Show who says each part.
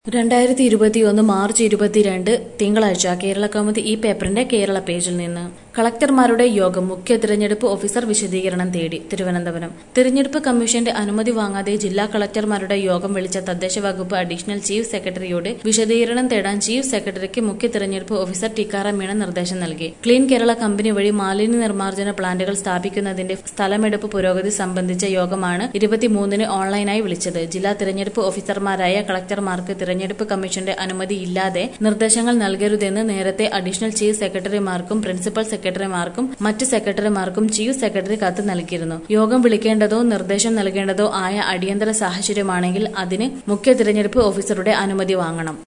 Speaker 1: രണ്ടായിരത്തി ഇരുപത്തിയൊന്ന് മാർച്ച് ഇരുപത്തിരണ്ട് തിങ്കളാഴ്ച കേരള കൗമുദി ഈ പേപ്പറിന്റെ കേരള പേജിൽ നിന്ന് കളക്ടർമാരുടെ യോഗം മുഖ്യ തിരഞ്ഞെടുപ്പ് ഓഫീസർ വിശദീകരണം തേടി തിരുവനന്തപുരം തിരഞ്ഞെടുപ്പ് കമ്മീഷന്റെ അനുമതി വാങ്ങാതെ ജില്ലാ കളക്ടർമാരുടെ യോഗം വിളിച്ച തദ്ദേശ വകുപ്പ് അഡീഷണൽ ചീഫ് സെക്രട്ടറിയോട് വിശദീകരണം തേടാൻ ചീഫ് സെക്രട്ടറിക്ക് മുഖ്യ തിരഞ്ഞെടുപ്പ് ഓഫീസർ ടിക്കാറാം മീണ നിർദ്ദേശം നൽകി ക്ലീൻ കേരള കമ്പനി വഴി മാലിന്യ നിർമ്മാർജ്ജന പ്ലാന്റുകൾ സ്ഥാപിക്കുന്നതിന്റെ സ്ഥലമെടുപ്പ് പുരോഗതി സംബന്ധിച്ച യോഗമാണ് ഇരുപത്തിമൂന്നിന് ഓൺലൈനായി വിളിച്ചത് ജില്ലാ തിരഞ്ഞെടുപ്പ് ഓഫീസർമാരായ കളക്ടർമാർക്ക് തിരഞ്ഞെടുപ്പ് കമ്മീഷന്റെ അനുമതിയില്ലാതെ നിർദ്ദേശങ്ങൾ നൽകരുതെന്ന് നേരത്തെ അഡീഷണൽ ചീഫ് സെക്രട്ടറിമാർക്കും പ്രിൻസിപ്പൽ സെക്രട്ടറിമാർക്കും മറ്റ് സെക്രട്ടറിമാർക്കും ചീഫ് സെക്രട്ടറി കത്ത് നൽകിയിരുന്നു യോഗം വിളിക്കേണ്ടതോ നിർദ്ദേശം നൽകേണ്ടതോ ആയ അടിയന്തര സാഹചര്യമാണെങ്കിൽ അതിന് മുഖ്യ തിരഞ്ഞെടുപ്പ് ഓഫീസറുടെ അനുമതി വാങ്ങണം